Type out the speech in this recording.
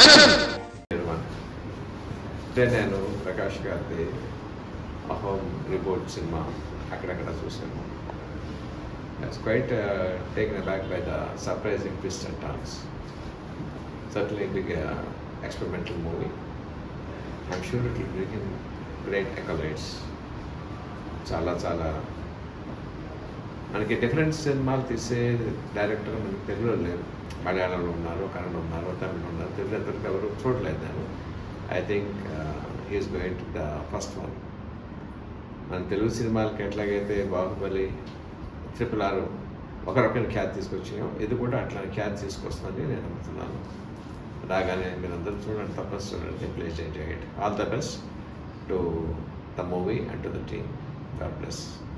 నిర్మాణం అంటే నేను ప్రకాష్ గారిది అహోం రిపోర్ట్ సినిమా అక్కడక్కడ చూశాను it's quite taken back by the surprising twist and turns certainly big experimental movie I'm sure it will bring in great accolades చాలా చాలా మనకి డిఫరెంట్ సినిమాలు తీసే డైరెక్టర్ మనకి తెలుగులో లేరు మలయాళంలో ఉన్నారు కన్నడ ఉన్నారు తమిళ ఉన్నారు తెలుగు ఎంతవరకు ఎవరు చూడలేదు నేను I think is going to the first one మన తెలుగు సినిమాలకి ఎట్లాగైతే బాహుబలి ట్రిపుల్ ఆర్ ఒక రకమైన ఖ్యాతి తీసుకొచ్చాయో ఇది కూడా అట్లానే ఖ్యాతి తీసుకొస్తుందని నేను నమ్ముతున్నాను రాగానే మీరందరూ చూడండి తప్పని చూడండి please enjoy it all the best to the movie and to the team God bless